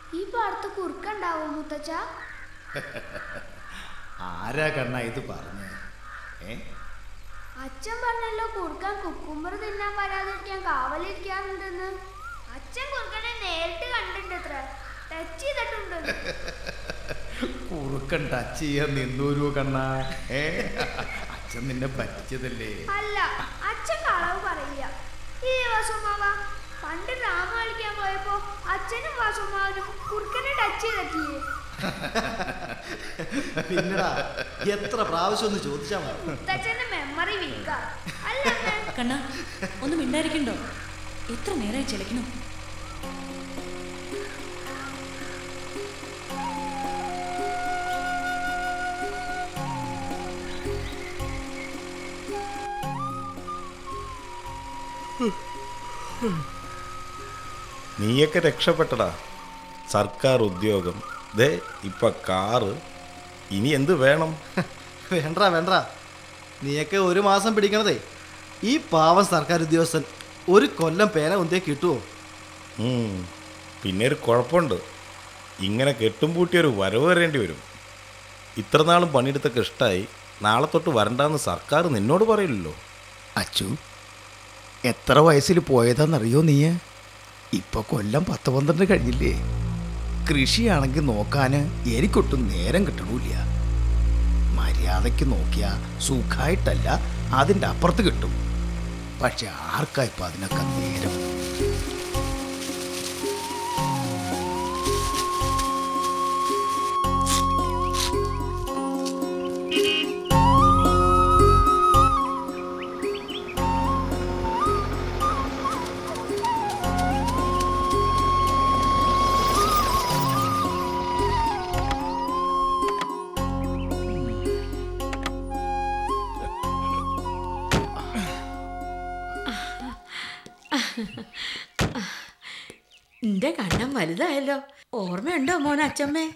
ഈ പാടത്ത് കുറുക്കുണ്ടാവോ മുത്തച്ഛ ആരാ കണ്ണ ഇത് പറഞ്ഞേ ഏ അച്ഛൻ പറഞ്ഞല്ലോ കുറുക്കാൻ കുക്കുമ്പർ തിന്നാൻ വരാതിരിക്കാൻ കാവലിരിക്കാറുണ്ടെന്ന് അച്ഛൻ കുറുക്കനെ നേരിട്ട് കണ്ടിട്ടുണ്ട് അത്ര ടച്ച് ചെയ്തിട്ടുണ്ട് കുറുക്കൻ ടച്ച് ചെയ്യാൻ നിന്നൂരു കണ്ണ ഏ അച്ഛൻ നിന്നെ പറ്റിച്ചതല്ലേ അല്ല അച്ഛൻ കളവ് പറയില്ല ഈ വസുമാവ പണ്ട് ഡ്രാമ കളിക്കാൻ പോയപ്പോ അച്ഛനും വസുമാവനും കുറുക്കനെ ടച്ച് ചെയ്തിട്ടില്ലേ പിന്നെടാ എത്ര പ്രാവശ്യം ഒന്ന് ചോദിച്ചാ മതി മുത്തച്ഛന്റെ മെമ്മറി വീക്ക അല്ല അമ്മേ? കണ്ണ ഒന്ന് മിണ്ടായിരിക്കണ്ടോ എത്ര നേരമായി ചിലക്കണം നീയൊക്കെ രക്ഷപ്പെട്ടടാ സർക്കാർ ഉദ്യോഗം ദേ ഇപ്പൊ കാറ് ഇനി എന്ത് വേണം വേണ്ട വേണ്ട നീയൊക്കെ ഒരു മാസം പിടിക്കണതേ ഈ പാവം സർക്കാർ ഉദ്യോഗസ്ഥൻ ഒരു കൊല്ലം പേന ഒന്നേ കിട്ടുമോ ഉം, പിന്നെ ഒരു കുഴപ്പമുണ്ട് ഇങ്ങനെ കെട്ടും പൂട്ടിയൊരു വരവ് വരേണ്ടി വരും ഇത്ര നാളും പണിയെടുത്തൊക്കെ ഇഷ്ടമായി നാളെ തൊട്ട് വരണ്ടാന്ന് സർക്കാർ നിന്നോട് പറയില്ലല്ലോ അച്ചു എത്ര വയസ്സിൽ പോയതാന്നറിയോ നീ ഇപ്പൊ കൊല്ലം പത്ത് പന്ത്രണ്ട് കഴിഞ്ഞില്ലേ കൃഷിയാണെങ്കിൽ നോക്കാന് എനിക്കൊട്ടും നേരം കിട്ടണമില്ല മര്യാദയ്ക്ക് നോക്കിയാ സുഖമായിട്ടല്ല അതിൻ്റെ അപ്പുറത്ത് കിട്ടും പക്ഷെ ആർക്കാ ഇപ്പൊ അതിനൊക്കെ നേരം നിന്റെ കണ്ണം വലുതായല്ലോ ഓർമ്മയുണ്ടോ മോൻ അച്ചമ്മേ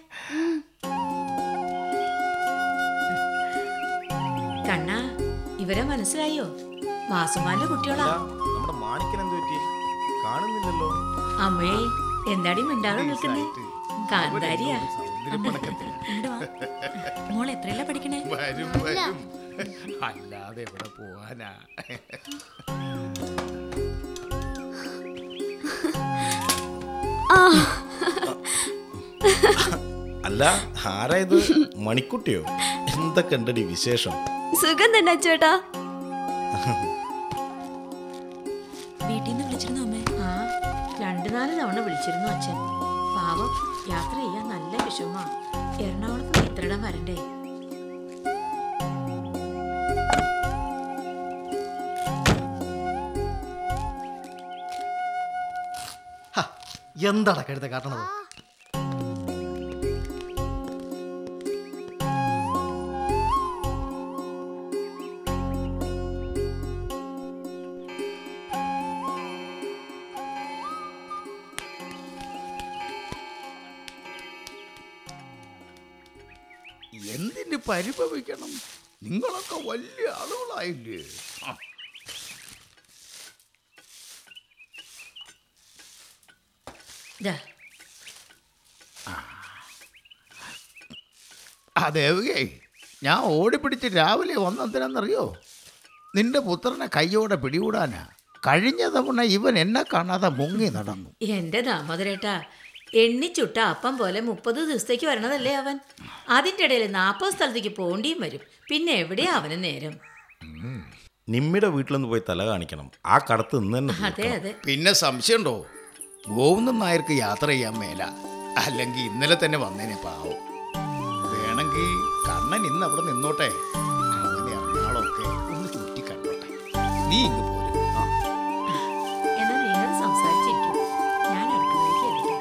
കണ്ണ ഇവരെ മനസ്സിലായോ വാസുമാന്റെ കുട്ടികളാ നമ്മുടെ മാണിക്കൻ എന്ത് പറ്റി കാണുന്നില്ലല്ലോ അമ്മേ എന്താടി മിണ്ടാതെ നിൽക്കുന്നേ കാന്താരിയാ ഇങ്ങട് വാ. മോൾ എത്രയല്ല പഠിക്കണേ വരും വരും അല്ലാതെ എവിടെ പോവാനാ അല്ല ആരാ ഇത് മണിക്കുട്ടിയോ എന്തൊക്കെ ഉണ്ടടി വിശേഷം സുഖം തന്നെ അച്ചേട്ടാ വീട്ടിൽ നിന്ന് വിളിച്ചിരുന്നു അമ്മേ ആ രണ്ടു നാല് തവണ വിളിച്ചിരുന്നു അച്ഛൻ പാവം യാത്ര ചെയ്യാൻ നല്ല വിഷമമാ എറണാകുളത്ത് ഇത്രയിടം വരണ്ടേ ഹ, എന്താടാ കഴുത കാട്ടണത് എന്തിന് പരിഭവിക്കണം നിങ്ങളൊക്കെ വലിയ ആളുകളായില്ലേ ആ, ദാ, അതേവേ ഞാൻ ഓടിപ്പിടിച്ച് രാവിലെ വന്നെന്തിനാണെന്നറിയോ നിന്റെ പുത്രനെ കയ്യോടെ പിടികൂടാനാ കഴിഞ്ഞ തവണ ഇവൻ എന്നെ കാണാതെ മുങ്ങി നടന്നു എന്റെ ദാമോദരേട്ടാ എണ്ണിച്ചുട്ട അപ്പം പോലെ മുപ്പത് ദിവസത്തേക്ക് വരണതല്ലേ അവൻ അതിൻ്റെ ഇടയിൽ നാൽപ്പത് സ്ഥലത്തേക്ക് പോണ്ടിയും വരും പിന്നെ എവിടെയാ അവന് നേരം നിമ്മിയുടെ വീട്ടിലൊന്ന് പോയി തല കാണിക്കണം ആ കടത്ത് ഇന്ന് തന്നെ അതെ തീർക്കണം. അതെ പിന്നെ സംശയമുണ്ടോ ഗോവിന്ദൻ നായർക്ക് യാത്ര ചെയ്യാൻ മേല അല്ലെങ്കിൽ ഇന്നലെ തന്നെ വന്നേനെ പാവം വേണമെങ്കിൽ കണ്ണൻ ഇന്ന് അവിടെ നിന്നോട്ടെ അവനെ എറണാകുളമൊക്കെ ഒന്ന് ചുറ്റി കണ്ടോട്ടെ നീ ഇങ്ങ് പോരും ആ എന്നാൽ നിങ്ങൾ സംസാരിച്ചിരിക്കും ഞാൻ അടുക്കളയിലേക്ക് എത്തിക്കാം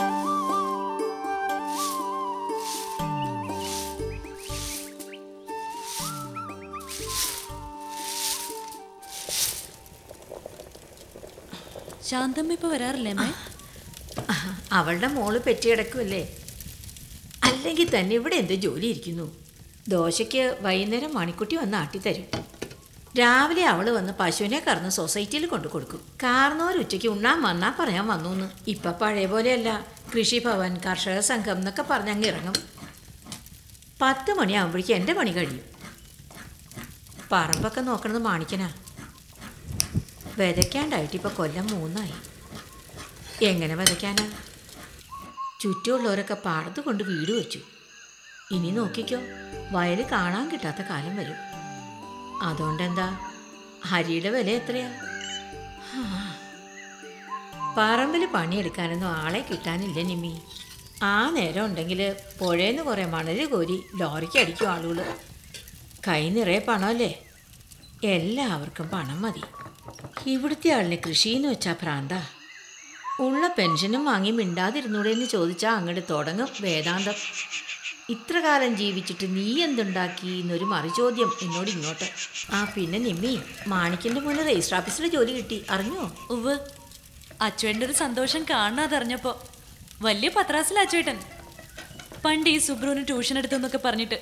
ശാന്തമ്മ ഇപ്പൊ വരാറില്ലേ അമ്മേ അവളുടെ മോള് പെറ്റികിടക്കുമല്ലേ അല്ലെങ്കിൽ തന്നെ ഇവിടെ എന്ത് ജോലി ഇരിക്കുന്നു ദോശയ്ക്ക് വൈകുന്നേരം മണിക്കുട്ടി വന്ന് ആട്ടിത്തരും രാവിലെ അവൾ വന്ന് പശുവിനെ കറന്ന് സൊസൈറ്റിയിൽ കൊണ്ടു കൊടുക്കും കാർന്നവർ ഉച്ചയ്ക്ക് ഉണ്ണാൻ വന്നാ പറയാൻ വന്നു എന്ന് ഇപ്പൊ പഴയ പോലെയല്ല കൃഷിഭവൻ കർഷക സംഘം എന്നൊക്കെ പറഞ്ഞങ്ങ് ഇറങ്ങും പത്ത് മണിയാകുമ്പോഴേക്കും എൻ്റെ പണി കഴിയും പറമ്പൊക്കെ നോക്കണത് മാണിക്കനാ വിതയ്ക്കാണ്ടായിട്ട് ഇപ്പോൾ കൊല്ലം മൂന്നായി എങ്ങനെ വിതയ്ക്കാനാ ചുറ്റുമുള്ളവരൊക്കെ പാടത്ത് കൊണ്ട് വീട് വെച്ചു ഇനി നോക്കിക്കോ വയൽ കാണാൻ കിട്ടാത്ത കാലം വരും അതുകൊണ്ടെന്താ ഹരിയുടെ വില എത്രയാ പറമ്പിൽ പണിയെടുക്കാനൊന്നും ആളെ കിട്ടാനില്ല നിമ്മി ആ നേരം ഉണ്ടെങ്കിൽ പുഴേന്ന് കുറേ മണൽ കോരി ലോറിക്ക് അടിക്കും ആളുകൾ കൈ നിറയെ പണമല്ലേ എല്ലാവർക്കും പണം മതി ഇവിടുത്തെ ആളിന് കൃഷിന്ന് വെച്ചാൽ ഭ്രാന്താ ഉള്ള പെൻഷനും വാങ്ങി മിണ്ടാതിരുന്നൂടെ എന്ന് ചോദിച്ചാൽ അങ്ങോട്ട് തുടങ്ങും വേദാന്തം ഇത്ര കാലം ജീവിച്ചിട്ട് നീ എന്തുണ്ടാക്കി എന്നൊരു മറുചോദ്യം എന്നോട് ഇങ്ങോട്ട് ആ പിന്നെ നിമ്മി മാണിക്കിൻ്റെ മുന്നേ രജിസ്റ്റർ ഓഫീസിൽ ജോലി കിട്ടി അറിഞ്ഞോ ഉവ് അച്ചുവേട്ടൻ്റെ ഒരു സന്തോഷം കാണാതറിഞ്ഞപ്പോ വലിയ പത്രാസിൽ അച്ചുവേട്ടൻ പണ്ട് ഈ സുബ്രുവിന് ട്യൂഷൻ എടുത്തെന്നൊക്കെ പറഞ്ഞിട്ട്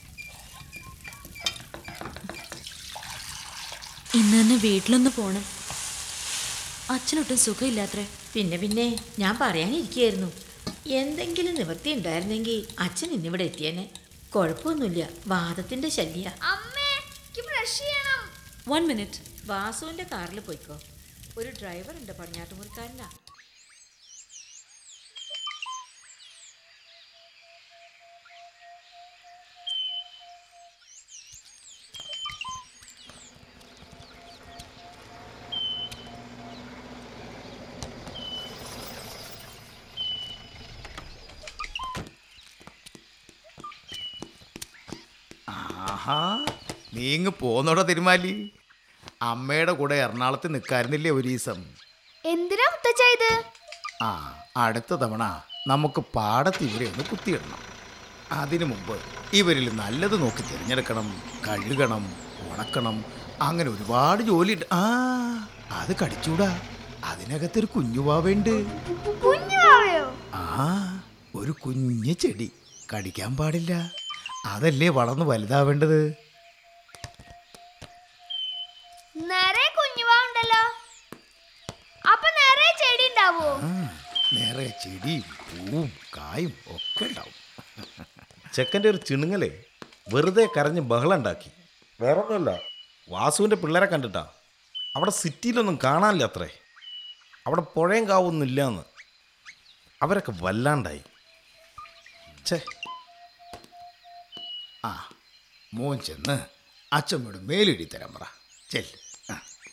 ഇന്ന് തന്നെ വീട്ടിലൊന്ന് പോണം അച്ഛനൊട്ടും സുഖമില്ലാത്രേ പിന്നെ പിന്നെ ഞാൻ പറയാനിരിക്കുകയായിരുന്നു എന്തെങ്കിലും നിവൃത്തി ഉണ്ടായിരുന്നെങ്കിൽ അച്ഛൻ ഇന്നിവിടെ എത്തിയേനെ കുഴപ്പമൊന്നുമില്ല വാദത്തിൻ്റെ ശല്യ അമ്മേ എനിക്ക് ബ്രഷ് ചെയ്യണം വൺ മിനിറ്റ് വാസുവിൻ്റെ കാറിൽ പോയിക്കോ ഒരു ഡ്രൈവർ ഉണ്ട് പടിഞ്ഞാട്ടുമുറിക്കാരനാ ആഹാ നീ ഇങ്ങ് പോന്നോടാ തിരുമാലി അമ്മയുടെ കൂടെ എറണാകുളത്ത് നിൽക്കായിരുന്നില്ലേ ഒരു ദിവസം എന്തിനാ മുത്തച്ഛ ഇത് ആ അടുത്ത തവണ നമുക്ക് പാടത്ത് ഇവരെ ഒന്ന് കുത്തിയിടണം അതിനു മുമ്പ് ഇവരിൽ നല്ലത് നോക്കി തിരഞ്ഞെടുക്കണം കഴുകണം ഉണക്കണം അങ്ങനെ ഒരുപാട് ജോലിയുണ്ട് ആ അത് കടിച്ചൂടാ അതിനകത്തൊരു കുഞ്ഞുവാവേണ്ട് കുഞ്ഞു വാവയോ ആ ഒരു കുഞ്ഞു ചെടി കടിക്കാൻ പാടില്ല അതല്ലേ വളർന്ന് വലുതാവേണ്ടത് നിറയെ കുഞ്ഞുവാ ഉണ്ടല്ലോ അപ്പൊ നിറയെ ചെടി ഉണ്ടാവോ ആ നേരെ ചെടിയും പൂവും കായും ഒക്കെ ഉണ്ടാവും ചെക്കൻ്റെ ഒരു ചിണുങ്ങലേ വെറുതെ കരഞ്ഞ് ബഹളം ഉണ്ടാക്കി വേറെ ഒന്നുമല്ല വാസുവിൻ്റെ പിള്ളേരെ കണ്ടിട്ടാ അവിടെ സിറ്റിയിലൊന്നും കാണാനില്ല അത്രേ അവിടെ പുഴയും കാവൊന്നും ഇല്ലാന്ന് അവരൊക്കെ വല്ലാണ്ടായി ഛേ ആ മോൻ ചെന്ന് അച്ഛമ്മയോട് മേലിടി തരാൻ പറ ചെല്ല് ആ.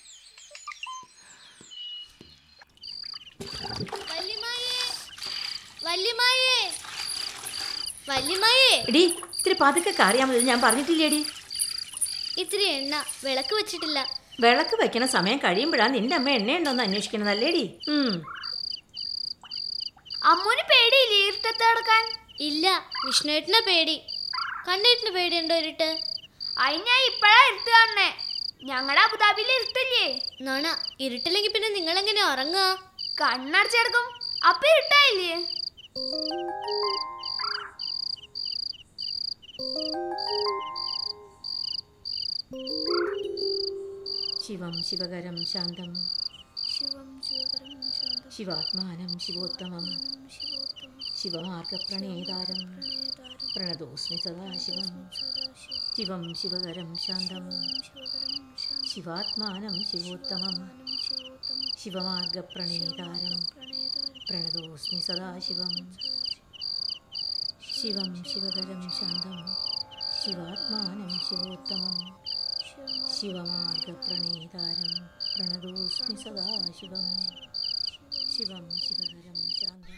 വല്യമായേ വല്യമായേ വല്യമായേ എടി ഇത്തിരി പതുക്കെ കറിയാൻ മതി ഞാൻ പറഞ്ഞിട്ടില്ലേടി ഇത്തിരി എണ്ണ വിളക്ക് വെച്ചിട്ടില്ല വിളക്ക് വെക്കണ സമയം കഴിയുമ്പോഴാ നിന്റെ അമ്മ എണ്ണയുണ്ടോന്ന് അന്വേഷിക്കണതല്ലേടി ഉം അമ്മൂന് പേടിയില്ലേ ഇരുട്ടത്ത് കിടക്കാൻ ഇല്ല വിഷ്ണുവേട്ടനെ പേടി കണ്ണേട്ടിന് പേടിയുണ്ടോ ഇരുട്ട് അതിന് ഞാൻ ഇപ്പഴാ ഇരുട്ട് കാണണേ ഞങ്ങളുടെ അബുദാബിയിൽ ഇരുട്ടില്ലേ നോണ ഇരുട്ടില്ലെങ്കിൽ പിന്നെ നിങ്ങൾ എങ്ങനെ ഉറങ്ങുക കണ്ണടച്ചെടുക്കും അപ്പൊ ഇരുട്ടായില്ലേ ശിവം ശിവകരം ശാന്തം ശിവം ശിവകരം ശാന്തം ശിവാത്മാനം ശിവോത്തമം ശിവമാർഗപ്രണേതാരം പ്രണതോസ്മി സദാശിവം ശിവം ശിവകരം ശാന്തം ശിവാത്മാനം ശിവോത്തമം ശിവമാർഗപ്രണേതാരം പ്രണതോസ്മി സദാശിവം ശിവം ശിവകരം ശാന്തം ശിവാത്മാനം ശിവോത്തമം ശിവമാർഗപ്രണേതാരം പ്രണതോസ്മി സദാശിവം ശിവം ശിവകരം ശാന്തം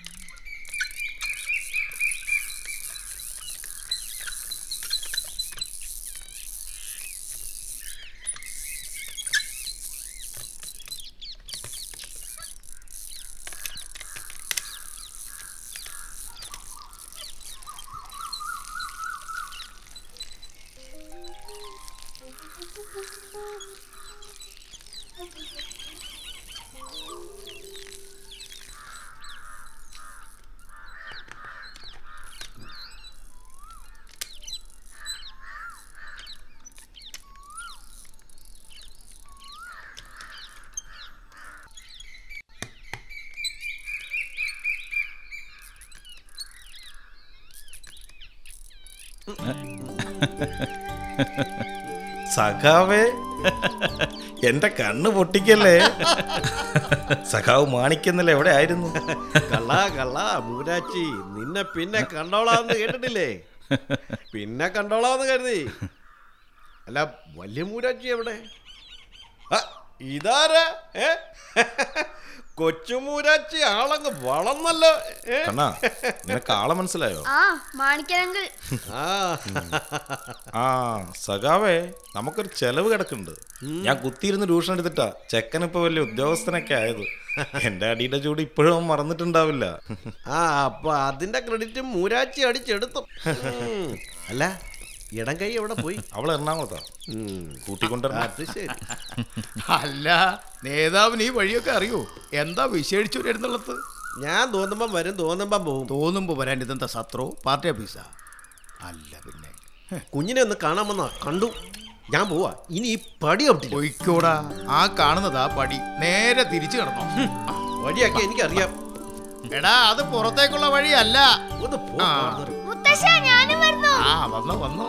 സഖാവേ എന്റെ കണ്ണ് പൊട്ടിക്കല്ലേ സഖാവ് മാണിക്കുന്നല്ലേ എവിടെ ആയിരുന്നു കള്ള കള്ള മൂരാച്ചി നിന്നെ പിന്നെ കണ്ടോളാന്ന് കേട്ടിട്ടില്ലേ പിന്നെ കണ്ടോളാന്ന് കരുതി അല്ല വലിയ മൂരാച്ചി എവിടെ ആ, ഇതാരാ ഏ കൊച്ചു മൂരാച്ചി ആളങ്ങ് വളർന്നല്ലോ ഏ? കണ്ണാ നിനക്ക് ആളെ മനസ്സിലായോ ആ മാണിക്കരങ്കിൾ ആ ആ സഖാവേ നമുക്കൊരു ചെലവ് കിടക്കുന്നുണ്ട് ഞാൻ കുത്തിയിരുന്ന് ട്യൂഷൻ എടുത്തിട്ടാ ചെക്കനിപ്പോ വലിയ ഉദ്യോഗസ്ഥനൊക്കെ ആയത് എന്റെ അടിയുടെ ചൂട് ഇപ്പോഴും അവൻ മറന്നിട്ടുണ്ടാവില്ല ആ അപ്പൊ അതിന്റെ ക്രെഡിറ്റ് മൂരാച്ചി അടിച്ചെടുത്തു ഉം. അല്ല ഇടം കൈ എവിടെ പോയി അവൾ എറണാകുളത്താ ഉം. കൂട്ടിക്കൊണ്ടിരുന്ന അത് ശരി അല്ല നേതാവിന് ഈ വഴിയൊക്കെ അറിയോ എന്താ വിശേഷിച്ചു വരുന്നുള്ളത് ഞാൻ തോന്നുമ്പം വരും തോന്നുമ്പം പോവും തോന്നുമ്പോ വരാൻ ഇതെന്താ സത്രോ പാർട്ടി ഓഫീസാ അല്ല പിന്നെ കുഞ്ഞിനെ ഒന്ന് കാണാമെന്നാ കണ്ടു ഞാൻ പോവാ ഇനി ഈ പടി ഔട്ടില്ല പൊയ്ക്കോടാ ആ കാണുന്നതാ പടി നേരെ തിരിച്ചു കിടന്നോ വഴിയൊക്കെ എനിക്കറിയാം എടാ അത് പുറത്തേക്കുള്ള വഴിയല്ല ഒന്ന് പോ ആ. പാർട്ണർ. മുത്തശ്ശ ഞാനും വരുന്നു ആ വന്നോ വന്നോ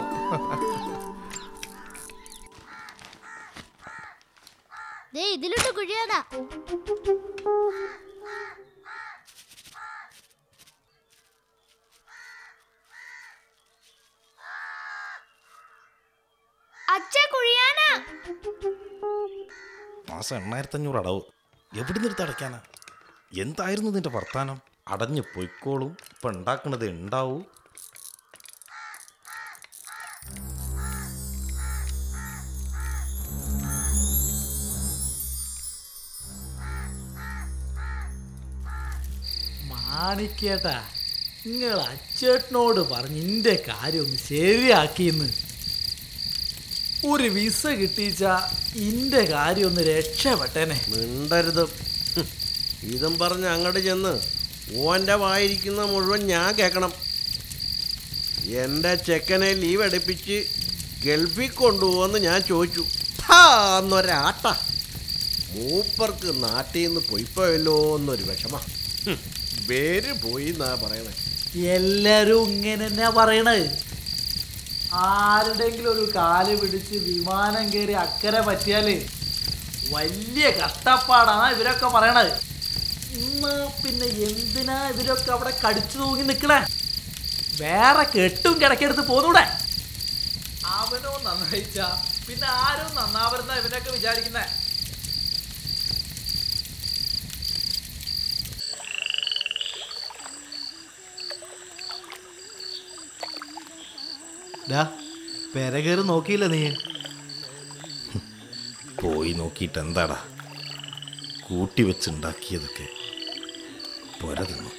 ദേ ഇതിലോട്ട് കുഴിയാടാ അച്ഛ കുഴിയാനാ മാസം എണ്ണായിരത്തി അഞ്ഞൂറ് അടവ് എവിടെ നിർത്തി അടയ്ക്കാനാ എന്തായിരുന്നു നിന്റെ വർത്താനം അടഞ്ഞു പൊയ്ക്കോളും ഇപ്പൊ ഉണ്ടാക്കണത് ഉണ്ടാവൂ മാണിക്കേട്ടാ നിങ്ങൾ അച്ചേട്ടനോട് പറഞ്ഞ് ഇന്റെ കാര്യം ഒന്ന് ശരിയാക്കിന്ന് ഒരു വിസ കിട്ടിച്ച ഇന്റെ കാര്യം ഒന്ന് രക്ഷപ്പെട്ടനെ മിണ്ടരുത് ഹും. ഇതും പറഞ്ഞ് അങ്ങോട്ട് ചെന്ന് ഓൻ്റെ വായിരിക്കുന്ന മുഴുവൻ ഞാൻ കേൾക്കണം എൻ്റെ ചെക്കനെ ലീവ് എടുപ്പിച്ച് ഗൾഫിൽ കൊണ്ടുപോകുമെന്ന് ഞാൻ ചോദിച്ചു ഹാ എന്നൊരാട്ട മൂപ്പർക്ക് നാട്ടിൽ നിന്ന് പൊയ്പോയല്ലോ എന്നൊരു വിഷമ ഹും. പേര് പോയി എന്നാ പറയണേ എല്ലാരും ഇങ്ങനെ തന്നെയാ പറയണത് ആരുടെങ്കിലും ഒരു കാല് പിടിച്ച് വിമാനം കയറി അക്കരെ പറ്റിയാല് വലിയ കഷ്ടപ്പാടാണ് ഇവരൊക്കെ പറയണത് ഇന്ന് പിന്നെ എന്തിനാ ഇവരൊക്കെ അവിടെ കടിച്ചു തൂങ്ങി നിക്കണേ വേറെ കെട്ടും കിടക്കെടുത്ത് പോന്നൂടെ അവനോ നന്നായിച്ച പിന്നെ ആരും നന്നാവരുന്ന ഇവനൊക്കെ വിചാരിക്കുന്നേ ഡാ പെര കയറി നോക്കിയില്ല നീ പോയി നോക്കിയിട്ട് എന്താടാ കൂട്ടി വെച്ചുണ്ടാക്കിയതൊക്കെ പൊര തിന്നു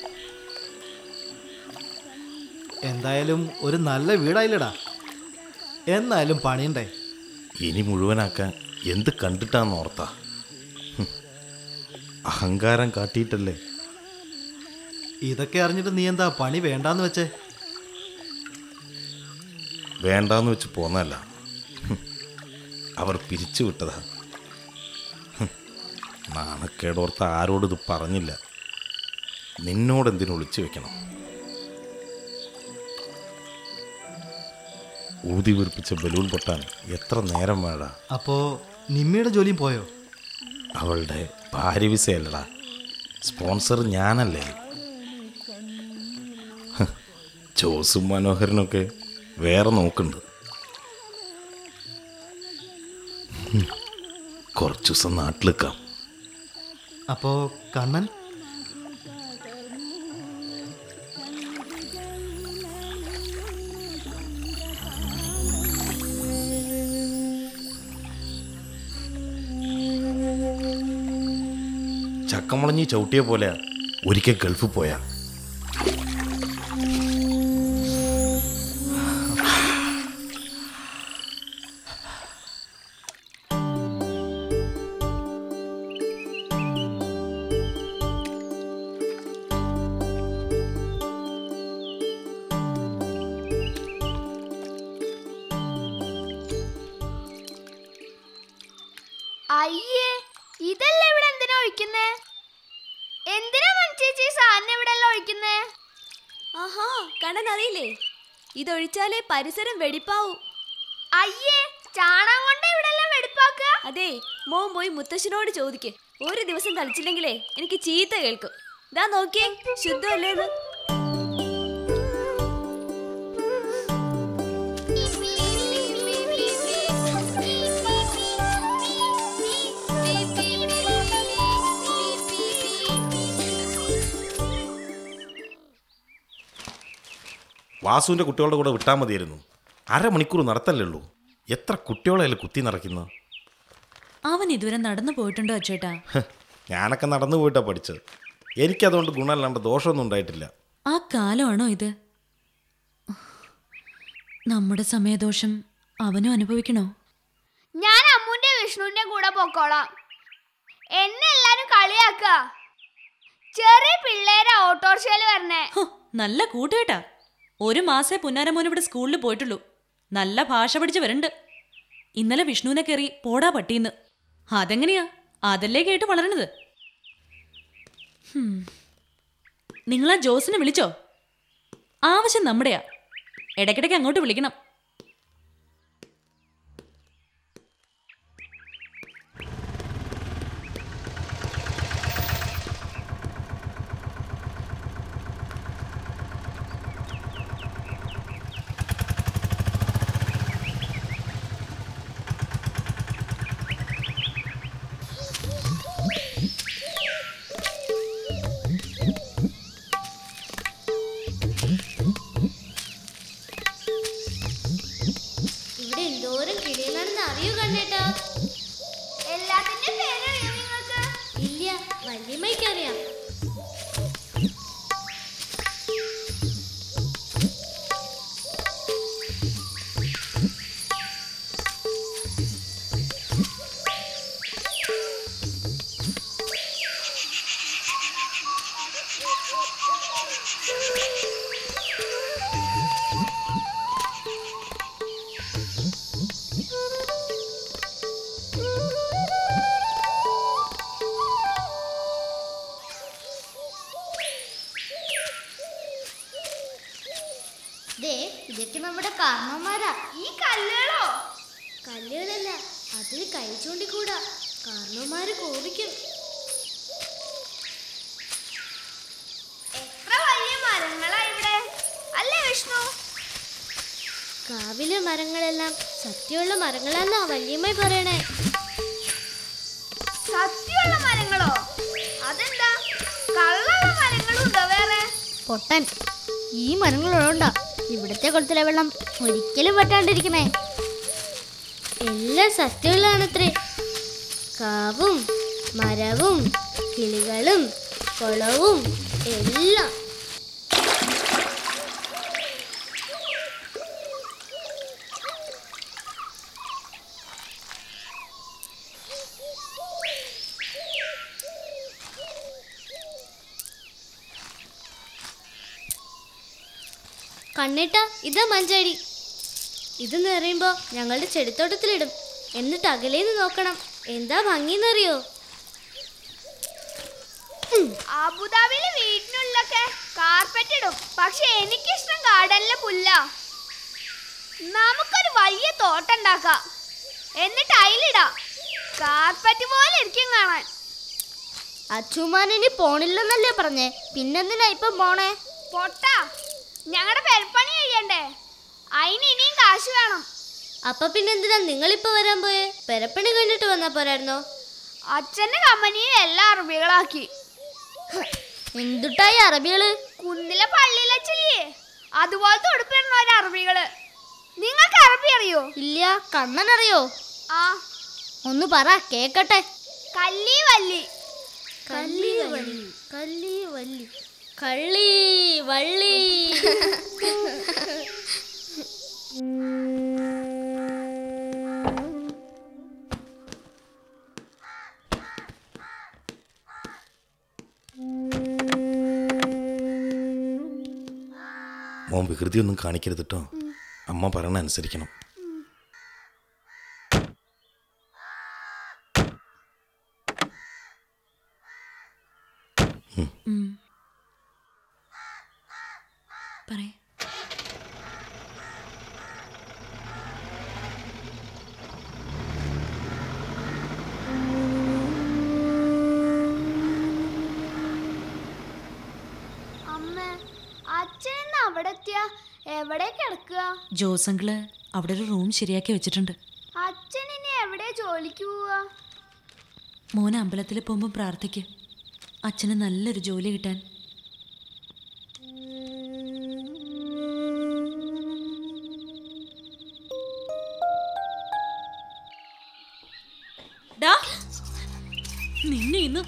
എന്തായാലും ഒരു നല്ല വീടായില്ലടാ എന്നാലും പണിയുണ്ടേ ഇനി മുഴുവനാക്കാൻ എന്ത് കണ്ടിട്ടാന്ന് ഓർത്താ ഹും. അഹങ്കാരം കാട്ടിയിട്ടല്ലേ ഇതൊക്കെ അറിഞ്ഞിട്ട് നീ എന്താ പണി വേണ്ടാന്ന് വെച്ചേ വേണ്ടാന്ന് വെച്ച് പോന്നല്ല ഹും. അവർ പിരിച്ചു വിട്ടതാ ഹും. നാണക്കേടോർത്ത് ആരോടും ഇത് പറഞ്ഞില്ല നിന്നോട് എന്തിനു ഒളിച്ചു വെക്കണം ഊതി വീർപ്പിച്ച ബലൂൺ പൊട്ടാൻ എത്ര നേരം വേണ്ട അപ്പോ നിമ്മിയുടെ ജോലിയും പോയോ അവളുടെ ഭാര്യ വിസയല്ലടാ സ്പോൺസർ ഞാനല്ലേ ഹ്, ജോസും മനോഹരനൊക്കെ വേറെ നോക്കുന്നുണ്ട് ഹും, കുറച്ച് ദിവസം നാട്ടിലെക്കാം അപ്പോ കണ്ണൻ ചക്കമുളഞ്ഞി ചവിട്ടിയ പോലെ ഒരിക്കൽ ഗൾഫിൽ പോയാ അയ്യേ ഇതല്ല ഇവിടെ എന്തിനാ ഒഴിക്കുന്നേ എന്തിനാ മഞ്ചേച്ചി സാധനം ഇവിടെ എല്ലാം ഒഴിക്കുന്നേ ആഹാ കണ്ണൻ അറിയില്ലേ ഇതൊഴിച്ചാലേ പരിസരം വെടിപ്പാവൂ അയ്യേ ചാണകം കൊണ്ട് ഇവിടെ എല്ലാം വെടിപ്പാക്കുക അതെ മോൻ പോയി മുത്തശ്ശനോട് ചോദിക്ക് ഒരു ദിവസം തളിച്ചില്ലെങ്കിലേ എനിക്ക് ചീത്ത കേൾക്കും ദാ നോക്കിയേ ശുദ്ധമല്ലേ ഇത് വാസുവിൻ്റെ കുട്ടികളുടെ കൂടെ വിട്ടാൽ മതിയായിരുന്നു അരമണിക്കൂർ നടത്തല്ലേ ഉള്ളൂ എത്ര കുട്ടികളെയല്ലേ കുത്തി നിറയ്ക്കുന്നത് അവൻ ഇതുവരെ നടന്നു പോയിട്ടുണ്ടോ അച്ചേട്ടാ ഹ്, ഞാനൊക്കെ നടന്നു പോയിട്ടാണ് പഠിച്ചത് എനിക്കതുകൊണ്ട് ഗുണമല്ലാണ്ട് ദോഷമൊന്നും ഉണ്ടായിട്ടില്ല ആ കാലമാണോ ഇത് നമ്മുടെ സമയദോഷം അവനും അനുഭവിക്കണോ ഞാൻ അമ്മുന്റെ വിഷ്ണുവിന്റെ കൂടെ പൊക്കോളാം എന്നെ എല്ലാരും കളിയാക്കുക ചെറിയ പിള്ളേരെ ഓട്ടോറിക്ഷയിൽ വരണേ ഹോ, നല്ല കൂട്ടുകേട്ടാ ഒരു മാസേ പുന്നാരമോൻ ഇവിടെ സ്കൂളിൽ പോയിട്ടുള്ളൂ നല്ല ഭാഷ പഠിച്ച് വരണ്ട് ഇന്നലെ വിഷ്ണുവിനെ കയറി പോടാ പട്ടീന്ന് അതെങ്ങനെയാ അതല്ലേ കേട്ട് വളരണത് ഹും. നിങ്ങളാ ജോസിനെ വിളിച്ചോ ആവശ്യം നമ്മുടെയാ ഇടയ്ക്കിടയ്ക്ക് അങ്ങോട്ട് വിളിക്കണം ഇവിടെ എന്തോരം കിളികളാണെന്ന് അറിയൂ കണ്ണേട്ടാ എല്ലാത്തിന്റെ പേരറിയോ നിങ്ങൾക്ക് ഇല്ല വല്യമ്മയ്ക്കറിയാം ദേ ഇതൊക്കെ നമ്മുടെ കാരണവന്മാരാ ഈ കല്ലുകളോ കല്ലുകളല്ല അതിൽ കൈ ചൂണ്ടിക്കൂടാ കാരണവന്മാര് കോപിക്കും എത്ര വലിയ മരങ്ങളാ ഇവിടെ അല്ലേ വിഷ്ണു കാവിലെ മരങ്ങളെല്ലാം സത്യമുള്ള മരങ്ങളാന്നാ വല്യമ്മ പറയണേ സത്യമുള്ള മരങ്ങളോ അതെന്താ കള്ളുള്ള മരങ്ങളും ഉണ്ടോ വേറെ പൊട്ടൻ ഈ മരങ്ങളുണ്ടാ ഇവിടുത്തെ കുളത്തിലെ വെള്ളം ഒരിക്കലും പറ്റാണ്ടിരിക്കണേ എല്ലാം സത്യമുള്ളതാണത്രേ കാവും മരവും കിളികളും കുളവും എല്ലാം കണ്ണേട്ട ഇതാ മഞ്ചാടി ഇത് നിറയുമ്പോ ഞങ്ങളുടെ ചെടിത്തോട്ടത്തിലിടും എന്നിട്ട് അകലേന്ന് നോക്കണം എന്താ ഭംഗിന്നറിയോ അബുദാബിയിലെ വീട്ടിനുള്ളൊക്കെ കാർപ്പറ്റ് ഇടും പക്ഷെ എനിക്കിഷ്ടം ഗാർഡനിലെ പുല്ല നമുക്കൊരു വലിയ തോട്ടം ഉണ്ടാക്കാം എന്നിട്ട് അതിലിടാം കാർപ്പറ്റ് പോലെ ഇരിക്കും കാണാൻ അച്ചുമാനിനി പോണില്ലെന്നല്ലേ പറഞ്ഞേ പിന്നെന്തിനാ ഇപ്പം പോണേ പൊട്ടാ ഞങ്ങളുടെ പെരപ്പണി കഴിയണ്ടേ അതിന് ഇനിയും കാശ് വേണം അപ്പൊ പിന്നെന്തിനാ നിങ്ങളിപ്പോ വരാൻ പോയേ പെരപ്പണി കഴിഞ്ഞിട്ട് വന്നാ പോരായിരുന്നോ അച്ഛന്റെ കമ്പനിയിൽ എല്ലാ അറബികളാക്കി എന്തുട്ടായി അറബികള് കുന്നിലെ പള്ളിയിലച്ചില്ലേ അതുപോലത്തെ ഉടുപ്പിടുന്ന ഒരു അറബികള് നിങ്ങൾക്ക് അറബി അറിയോ ഇല്ല കണ്ണൻ അറിയോ ആ ഒന്ന് പറ കേക്കട്ടെ കല്ലി വല്ലി കല്ലി വള്ളി കല്ലി വള്ളി കള്ളി വള്ളി മോൻ വികൃതിയൊന്നും കാണിക്കരുത് കേട്ടോ അമ്മ പറയണ അനുസരിക്കണം പറയേ അച്ഛൻ ഇന്ന് അവിടെ എത്തിയ എവിടെ കിടക്കുക ജോസങ്കിള് അവിടെ ഒരു റൂം ശരിയാക്കി വെച്ചിട്ടുണ്ട് അച്ഛൻ ഇനി എവിടെ ജോലിക്ക് പോവാ മോനെ അമ്പലത്തിൽ പോകുമ്പോൾ പ്രാർത്ഥിക്ക് അച്ഛന് നല്ലൊരു ജോലി കിട്ടാൻ ഡാ, നിന്നെ ഇന്ന്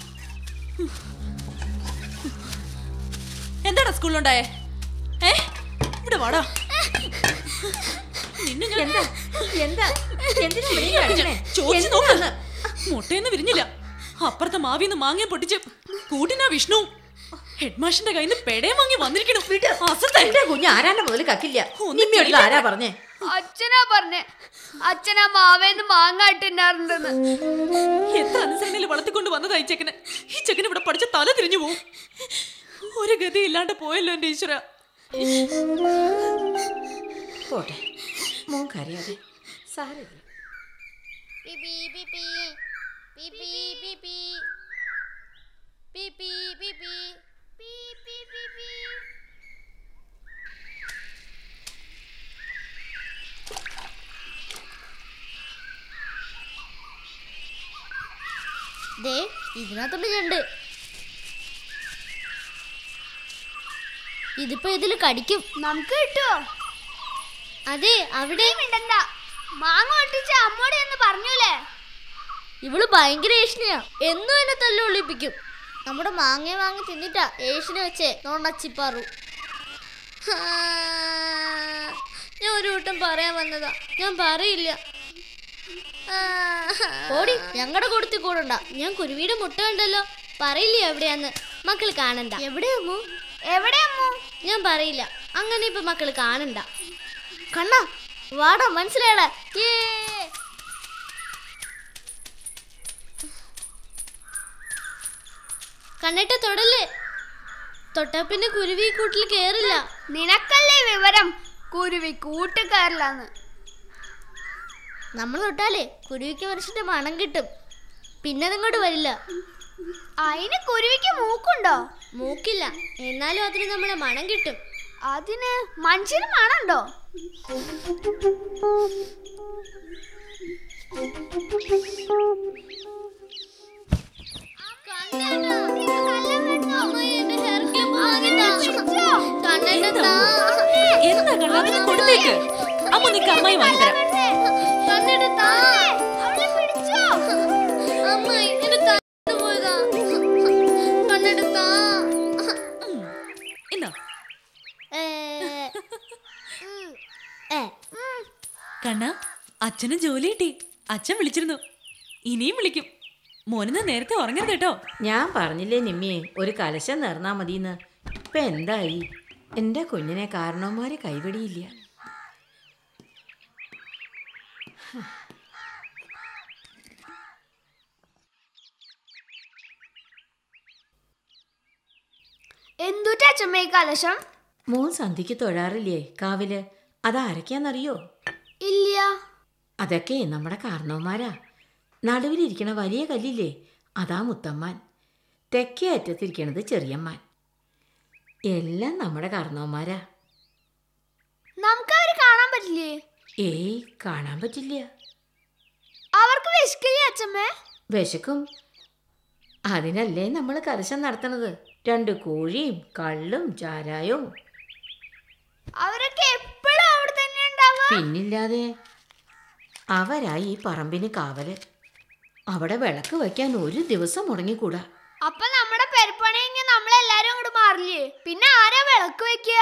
എന്താടാ സ്കൂളിലുണ്ടായേ ഏ ഇവിടെ വാടാ നിന്നെ ഞാൻ എന്താ എന്താ എന്തിനാ ഇവനെ കാണിക്കണേ? ചോദിച്ചു എന്താ നോക്ക് ഒന്ന്? മുട്ടയെന്ന് വിരിഞ്ഞില്ല അപ്പുറത്തെ മാവിന്ന് മാങ്ങ പൊട്ടിച്ച് കൂട്ടിനാ വിഷ്ണു ഹെഡ്മാഷിന്റെ കയ്യിൽ നിന്ന് പെടയും വാങ്ങി വന്നിരിക്കണം അസത്തെ എന്റെ കുഞ്ഞ് ആരാന്റെ മുതൽ കക്കില്ല ഒന്ന് നിമ്മിയോട് ചെയ്യ്. ആരാ പറഞ്ഞേ അച്ഛനാ പറഞ്ഞേ അച്ഛനാ മാവേന്ന് മാങ്ങ ഇട്ടുണ്ടാറുണ്ടെന്ന് എത്ര അനുസരണയിൽ വളർത്തിക്കൊണ്ട് വന്നതാ ഈ ചെക്കന് ഈ ചെക്കന് ഇവിടെ പഠിച്ച തല തിരിഞ്ഞു പോവും ഒരു ഗതി ഇല്ലാണ്ട് പോയല്ലോ എന്റെ ഈശ്വര പോട്ടെ മോൻ കരയാതെ സാരമില്ല പിപി പിപി പിപി പിപി പിപി പിപി പിപി പിപി ദേ ഇതിനകത്തുണ്ട് ഞണ്ട് ഇതിപ്പോ ഇതില് കടിക്കും നമുക്ക് കിട്ടുവോ അതെ അവിടെ മിണ്ടണ്ട മാങ്ങ ഒട്ടിച്ച് അമ്മോടെ എന്ന് പറഞ്ഞൂലേ ഇവള് ഭയങ്കര ഏഷ്യനെയാ എന്നും എന്നെ തല്ലി ഒളിപ്പിക്കും നമ്മുടെ മാങ്ങ വാങ്ങി തിന്നിട്ടാ ഏഷ്യനെ വെച്ചേ നോണ്ടച്ചിപ്പാറു ഞാൻ ഒരു വട്ടം പറയാൻ വന്നതാ ഞാൻ പറയില്ല ഓടി ഞങ്ങളുടെ കൊടുത്തി കൂടണ്ട ഞാൻ കുരുവിയുടെ മുട്ട കണ്ടല്ലോ പറയില്ലേ എവിടെയാന്ന് മക്കൾ കാണണ്ട എവിടെയമ്മു എവിടെ അമ്മു ഞാൻ പറയില്ല അങ്ങനെ ഇപ്പൊ മക്കൾ കാണണ്ട കണ്ണ വാടാ മനസ്സിലായടാ ഏ കണ്ണിട്ട് തൊടല്ലേ തൊട്ടാ പിന്നെ കുരുവി കൂട്ടിൽ കേറില്ല നിനക്കല്ലേ വിവരം കുരുവി കൂട്ടുകാരിലാന്ന് നമ്മൾ തൊട്ടാലേ കുരുവിക്ക് മനുഷ്യന്റെ മണം കിട്ടും പിന്നെ അതിങ്ങോട്ട് വരില്ല അതിന് കുരുവിക്ക് മൂക്കുണ്ടോ മൂക്കില്ല എന്നാലും അതിന് നമ്മളെ മണം കിട്ടും അതിന് മനുഷ്യന് മണുണ്ടോ എന്താ കണ്ണാ കൊടുത്തേക്ക് അമ്മ നിക്ക് അമ്മായി വാങ്ങിത്തരാം അവളെ പിടിച്ചോ എന്നാ കണ്ണ അച്ഛന് ജോലി കിട്ടി അച്ഛൻ വിളിച്ചിരുന്നു ഇനിയും വിളിക്കും മോനിന്ന് നേരത്തെ ഉറങ്ങരുത് കേട്ടോ ഞാൻ പറഞ്ഞില്ലേ നിമ്മിയെ ഒരു കലശം നേർന്നാ മതിയെന്ന് ഇപ്പൊ എന്തായി എന്റെ കുഞ്ഞിനെ കാരണവന്മാരെ കൈപിടിയില്ല എന്തുട്ടാ അച്ഛമ്മ ഈ കലശം മോൻ സന്ധിക്ക് തൊഴാറില്ലേ കാവില് അതാരൊക്കെയാന്നറിയോ ഇല്ല അതൊക്കെ നമ്മുടെ കാരണവന്മാരാ നടുവിലിരിക്കണ വലിയ കല്ലില്ലേ അതാ മുത്തമ്മാൻ തെക്കേ അറ്റത്തിരിക്കണത് ചെറിയമ്മാൻ എല്ലാം നമ്മുടെ കാരണവന്മാരാ നമുക്ക് അവരെ കാണാൻ പറ്റില്ലേ ഏയ് കാണാൻ പറ്റില്ല അവർക്ക് വിശക്കില്ലേ അച്ഛമ്മേ വിശക്കും അതിനല്ലേ നമ്മൾ കലശം നടത്തണത് രണ്ട് കോഴിയും കള്ളും ചാരായവും അവരൊക്കെ എപ്പോഴും അവിടെ തന്നെ ഉണ്ടാവുക പിന്നില്ലാതെ അവരായി ഈ പറമ്പിന് കാവല് അവിടെ വിളക്ക് വയ്ക്കാൻ ഒരു ദിവസം മുടങ്ങിക്കൂടാ അപ്പൊ നമ്മുടെ പെരുപ്പണിയെങ്കിൽ നമ്മളെല്ലാരും അങ്ങോട്ട് മാറില്ലേ പിന്നെ ആരാ വിളക്ക് വെക്കുക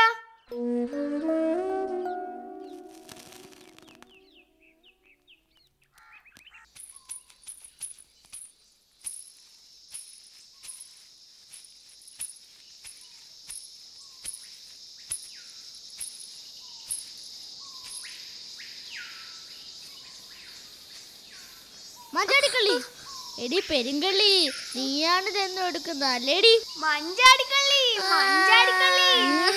മഞ്ചാടിക്കള്ളി എടി പെരുങ്കള്ളി നീയാണ് തെന്നു കൊടുക്കുന്ന അല്ലേടി മഞ്ചാടിക്കള്ളി മഞ്ചാടിക്കള്ളി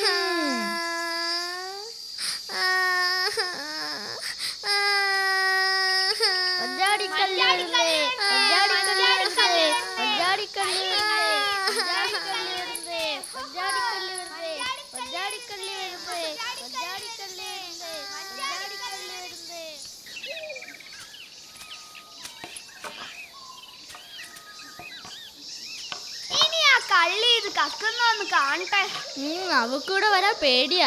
മഞ്ചാടിക്കള്ളി വരുന്നേ, മഞ്ചാടിക്കള്ളി വരുന്നേ, മഞ്ചാടിക്കള്ളി വരുന്നേ, മഞ്ചാടിക്കള്ളി വരുന്നേ, മഞ്ചാടിക്കള്ളി വരുന്നേ, മഞ്ചാടിക്കള്ളി മഞ്ചാടിക്കല്ല് വരുന്നേ മഞ്ചാടിക്കല്ല് വരുന്നേ ഇനി ആ കള്ളി ഇത് കക്കുന്നൊന്ന് കാണട്ടെ ഉം, അവക്കൂടെ വരാൻ പേടിയാ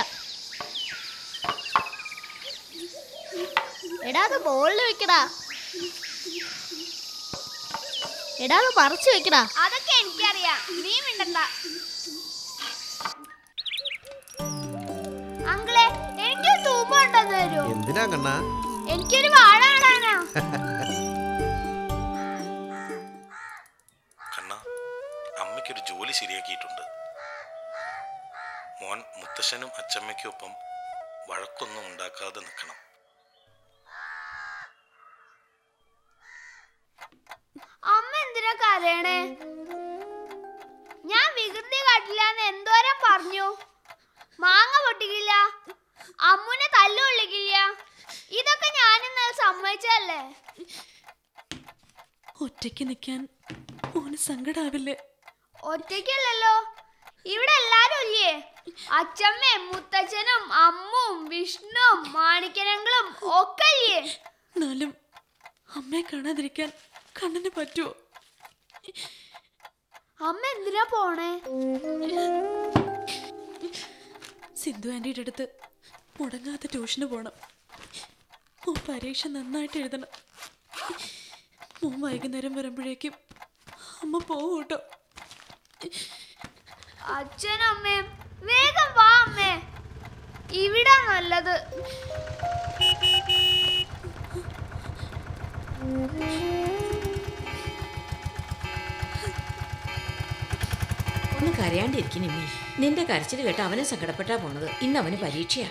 എടാ അത് ബോളിൽ വെക്കടാ എടാ അത് പറിച്ചു വെക്കടാ അതൊക്കെ എനിക്കറിയാം നീ മിണ്ടണ്ട അങ്കിളെ എനിക്കൊരു തൂമ്പ ഉണ്ടെന്ന് തരുമോ എന്തിനാ കണ്ണാ എനിക്കൊരു വാഴ നടാനാ കണ്ണ അമ്മയ്ക്കൊരു ജോലി ശരിയാക്കിയിട്ടുണ്ട് മോൻ മുത്തശ്ശനും അച്ചമ്മയ്ക്കൊപ്പം വഴക്കൊന്നും ഉണ്ടാക്കാതെ നിൽക്കണം അമ്മ എന്തിനാ കരയണേ ഞാൻ വികൃതി കാട്ടില്ലാന്ന് എന്തോരം പറഞ്ഞു മാങ്ങ പൊട്ടിക്കില്ല അമ്മുനെ തല്ലുകൊള്ളിക്കില്ല ഇതൊക്കെ ഞാൻ ഇന്നലെ സമ്മതിച്ചല്ലേ ഒറ്റയ്ക്ക് നിൽക്കാൻ മോന് സങ്കടാവില്ലേ ഒറ്റയ്ക്കല്ലല്ലോ ഇവിടെ എല്ലാരും ഇല്ലേ അച്ഛമ്മയും മുത്തച്ഛനും അമ്മും വിഷ്ണുവും മാണിക്കനങ്ങളും ഒക്കെ ഇല്ലേ എന്നാലും അമ്മയെ കാണാതിരിക്കാൻ കണ്ണിന് പറ്റുമോ അമ്മ എന്തിനാ പോണേ സിന്ധു ആൻറ്റിയുടെ അടുത്ത് മുടങ്ങാതെ ട്യൂഷന് പോകണം മോൻ പരീക്ഷ നന്നായിട്ട് എഴുതണം മോൻ വൈകുന്നേരം വരുമ്പോഴേക്കും അമ്മ പോവും കേട്ടോ അച്ഛനും അമ്മയും വേഗം വാ അമ്മേ ഇവിടെ നല്ലത് ഒന്ന് കരയാണ്ടിരിക്കണേ നിന്റെ കരച്ചിൽ കേട്ട് അവനെ സങ്കടപ്പെട്ടാ പോണത് ഇന്ന് അവന് പരീക്ഷയാ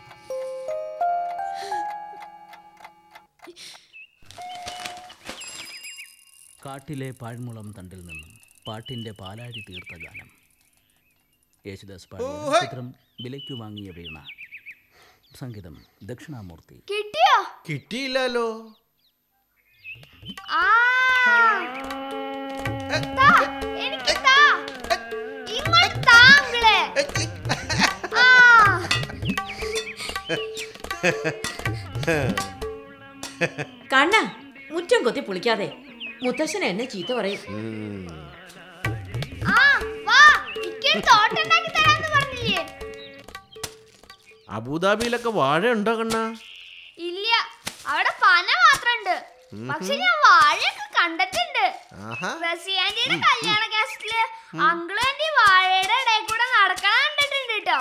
കാട്ടിലെ പാഴ്മുളം തണ്ടിൽ നിന്നും പാട്ടിൻ്റെ പാലാഴി തീർത്ത ഗാനം യേശുദാസ് പാടിയ ചിത്രം വിലയ്ക്കു വാങ്ങിയ വീണ സംഗീതം ദക്ഷിണാമൂർത്തി കിട്ടിയോ കിട്ടിയില്ലല്ലോ ആ താ, എനിക്ക് താ. ഇങ്ങോട്ട് താ, അങ്കിളെ. ആ, കണ്ണ മുറ്റം കൊത്തി പൊളിക്കാതെ മുത്തശ്ശൻ എന്നെ ചീത്ത പറയും ആ, വാ. ഇക്കൊരു തോട്ടം ഉണ്ടാക്കി തരാന്ന് പറഞ്ഞില്ലേ അബുദാബിയിലൊക്കെ വാഴ ഉണ്ടോ കണ്ണാ ഇല്ല അവിടെ പന മാത്രണ്ട് പക്ഷെ ഞാൻ വാഴയൊക്കെ കണ്ടിട്ടുണ്ട് ആഹാ റസിയാന്റിയുടെ കല്യാണ കാസ്റ്റില് അങ്കിളും ആന്റി വാഴയുടെ ഇടയിൽ കൂടെ നടക്കണം കണ്ടിട്ടുണ്ട് കേട്ടോ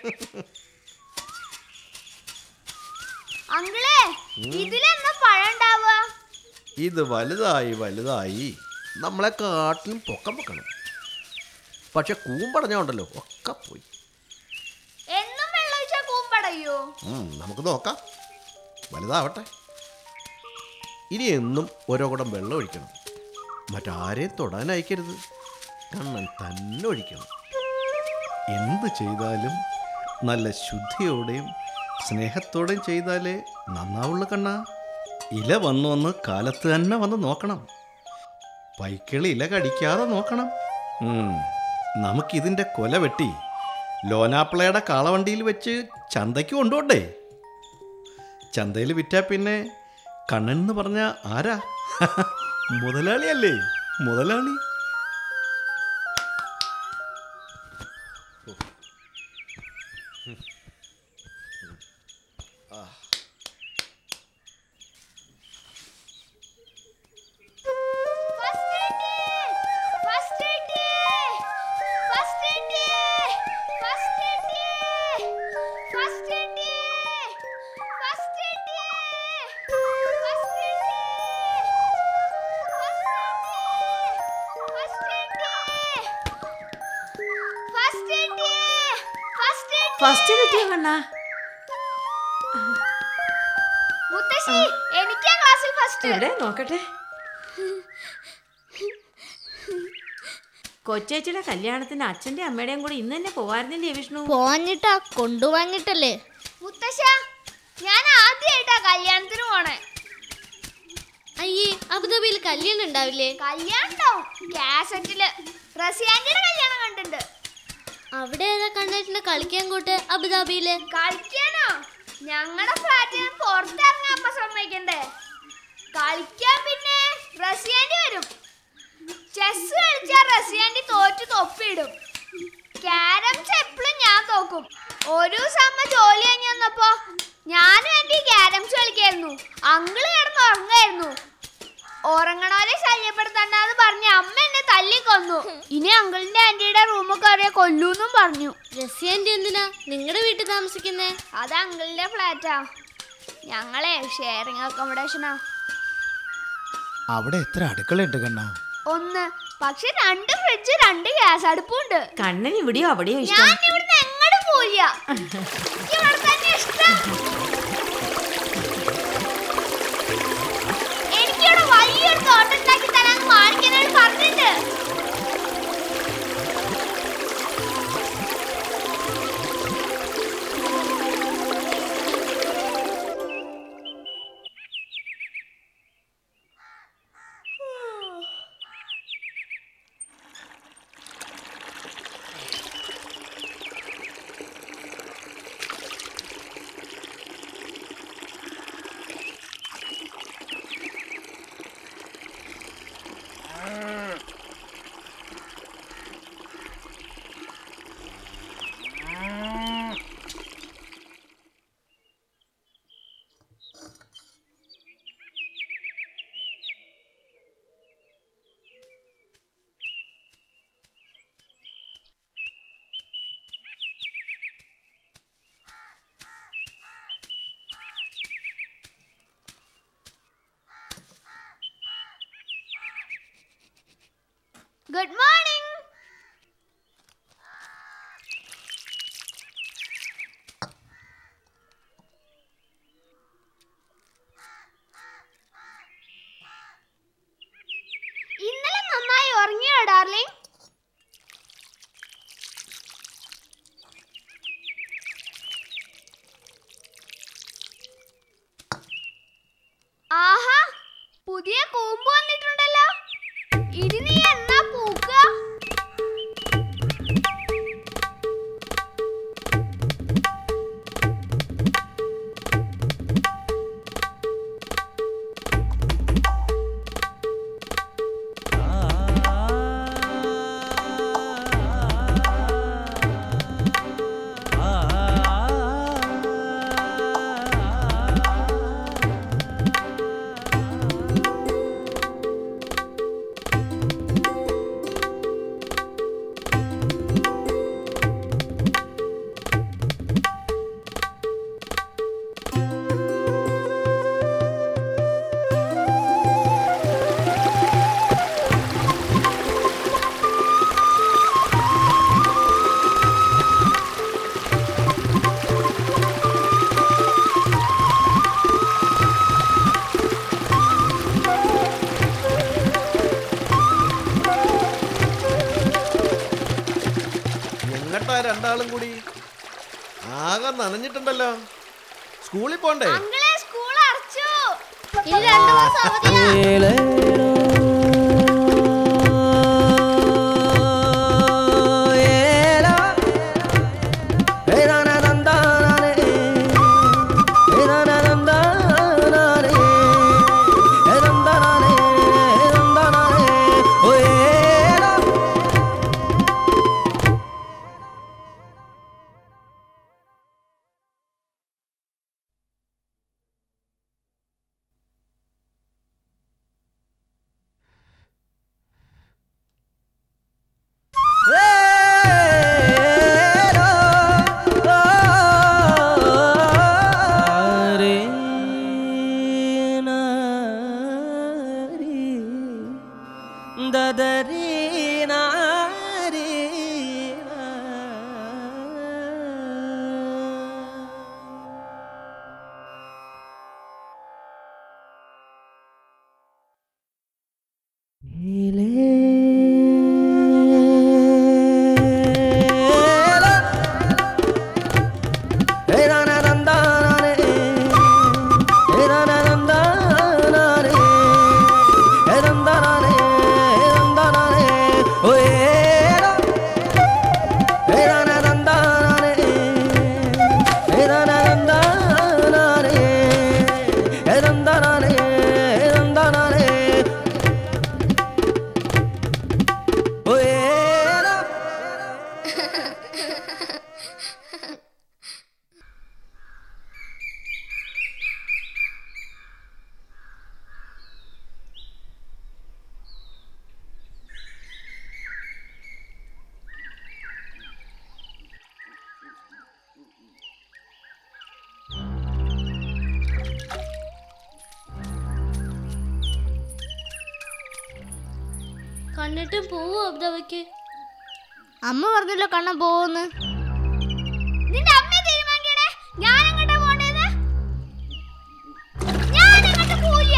അങ്കിളെ ഇതിലെന്താ പഴം ഉണ്ടാവുക ഇത് വലുതായി വലുതായി നമ്മളെ കാട്ടിലും പൊക്കം വെക്കണം പക്ഷെ കൂമ്പടഞ്ഞുണ്ടല്ലോ ഒക്കെ പോയി എന്നും വെള്ളമൊഴിച്ച കൂമ്പടയോ ഉം, നമുക്ക് നോക്കാം വലുതാവട്ടെ ഇനി എന്നും ഓരോ കുടം വെള്ളം ഒഴിക്കണം മറ്റാരെയും തൊടാൻ അയക്കരുത് കണ്ണൻ തന്നെ ഒഴിക്കണം എന്ത് ചെയ്താലും നല്ല ശുദ്ധിയോടെയും സ്നേഹത്തോടെയും ചെയ്താലേ നന്നാവുള്ളൂ കണ്ണ ഇല വന്നു വന്ന് കാലത്ത് തന്നെ വന്ന് നോക്കണം പൈക്കിളി ഇല കടിക്കാതെ നോക്കണം ഉം, നമുക്കിതിൻ്റെ കൊല വെട്ടി ലോനാപ്പിളയുടെ കാളവണ്ടിയിൽ വെച്ച് ചന്തയ്ക്ക് കൊണ്ടുപോണ്ടേ ചന്തയിൽ വിറ്റാ പിന്നെ കണ്ണൻ എന്ന് പറഞ്ഞ ആരാ മുതലാളിയല്ലേ മുതലാളി first aunty first aunty first aunty first aunty first aunty first aunty first aunty first aunty first aunty first aunty first കിട്ടിയ കണ്ണ മുത്തശ്ശി എനിക്കാ ക്ലാസ്സിൽ ഫസ്റ്റ് എവിടെ നോക്കട്ടെ കൊച്ചേച്ചിയുടെ കല്യാണത്തിന് അച്ഛന്റെ അമ്മയുടെയും കൂടെ ഇന്ന് തന്നെ പോവായിരുന്നില്ലേ വിഷ്ണു പോഞ്ഞിട്ടാ കൊണ്ടുപോഞ്ഞിട്ടല്ലേ മുത്തശ്ശ ഞാൻ ആദ്യമായിട്ടാ കല്യാണത്തിന് പോണേ അയ്യേ അബുദാബിയിൽ കല്യാണം ഉണ്ടാവില്ലേ കല്യാണം ഉണ്ടാവും കാസറ്റില് റസിയാന്റിയുടെ കല്യാണം കണ്ടിട്ടുണ്ട് അവിടെ ഏതാ കണ്ണേട്ടിന്റെ കളിക്കാൻ കൂട്ട് അബുദാബിയില് കളിക്കാനോ ഞങ്ങളുടെ ഫ്ലാറ്റിൽ നിന്ന് പുറത്തിറങ്ങാൻ അപ്പ സമ്മതിക്കണ്ടേ കളിക്കാൻ പിന്നെ റസിയാൻഡി വരും ചെസ് കളിച്ചാൽ റസിയാൻഡി തോറ്റു തൊപ്പിയിടും ക്യാരംസ് എപ്പോഴും ഞാൻ തോക്കും ഒരു സമ്മ ജോലി കഴിഞ്ഞ് വന്നപ്പോ ഞാനും എൻ്റെ ഈ ക്യാരംസ് കളിക്കായിരുന്നു അങ്കിള് കിടന്ന് ഉറങ്ങായിരുന്നു ഉറങ്ങണവരെ ശല്യപ്പെടുത്തണ്ടെന്ന് പറഞ്ഞ് അമ്മ എന്നെ തല്ലിക്കൊന്നു ഇനി അങ്കിളിന്റെ ആന്റിയുടെ റൂമിൽ കയറിയ കൊല്ലൂന്നും പറഞ്ഞു റസിയാൻ്റെ എന്തിനാ നിങ്ങളുടെ വീട്ടിൽ താമസിക്കുന്നേ അത് അങ്കിളിന്റെ ഫ്ലാറ്റാ ഞങ്ങളെ ഷെയറിംഗ് അക്കോമഡേഷനാ അവിടെ എത്ര അടുക്കളയുണ്ട് കണ്ണ ഒന്ന് പക്ഷെ രണ്ട് ഫ്രിഡ്ജ് രണ്ട് ഗ്യാസ് അടുപ്പുണ്ട് കണ്ണൻ ഇവിടെയോ അവിടെയോ ഞാൻ ഇഷ്ടം ഇവിടുന്ന് എങ്ങോട്ടും പോയില്ല എനിക്ക് ഇവിടെ തന്നെ ഇഷ്ടം എനിക്കിവിടെ വലിയൊരു തോട്ടം ഉണ്ടാക്കി തരാൻ മാണിക്കനോട് പറഞ്ഞിട്ടുണ്ട് ഗുഡ് മോർണിംഗ് ഇന്നലെ നന്നായി ഉറങ്ങിയോ ഡാർലിംഗ് ആഹാ പുതിയ കൂമ്പ് വന്നിട്ടുണ്ടല്ലോ ഇത് നീ എന്നാ പൂക്ക എങ്ങട്ടാ രണ്ടാളും കൂടി ആകെ നനഞ്ഞിട്ടുണ്ടല്ലോ സ്കൂളിൽ പോണ്ടേ അങ്ങളെ സ്കൂൾ അടച്ചു ഇനി രണ്ടു മാസം അവധിയാ കണ്ണിട്ട് പോവോ അബ്ദവയ്ക്ക് അമ്മ പറഞ്ഞല്ലോ കണ്ണൻ പോവെന്ന് നിന്റെ അമ്മയെ തീരുമാനിക്കണേ ഞാൻ എങ്ങോട്ടാ പോണ്ടേന്ന് ഞാൻ എങ്ങോട്ട് പോവില്ല